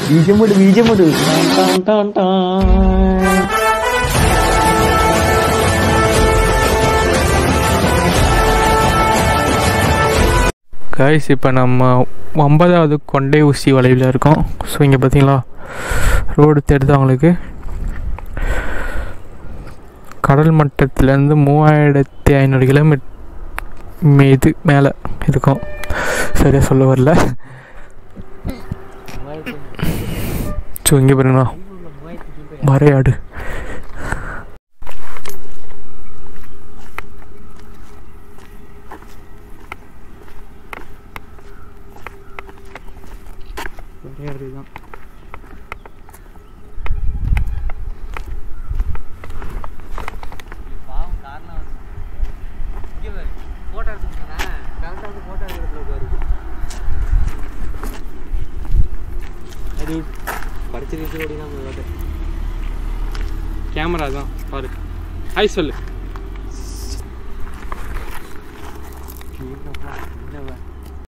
ബീജം വിട് ബീജം വിട് ടാൻ ടാൻ ടാൻ கைஸ் இப்போ நம்ம ஒன்பதாவது கொண்டை ஊசி வளைவில் இருக்கோம் ஸோ இங்கே பார்த்தீங்களா ரோடு தெரியுது அவங்களுக்கு கடல் மட்டத்திலேருந்து மூவாயிரத்தி ஐநூறு கிலோமீட்டர் இது மேலே இருக்கும் சரியாக சொல்ல வரல ஸோ இங்கே பாருங்களா வரையாடு வரையாடு தான் பாவம் காரணம் இங்கே பாரு ஃபோட்டோ எடுத்து சொன்னேன் கரெக்டாக வந்து ஃபோட்டோ எடுக்கிறதுல பாரு அது படிச்சிருக்கு ஓடினா நம்ம கேமரா தான் பாரு ஹாய் சொல்லு என்னவா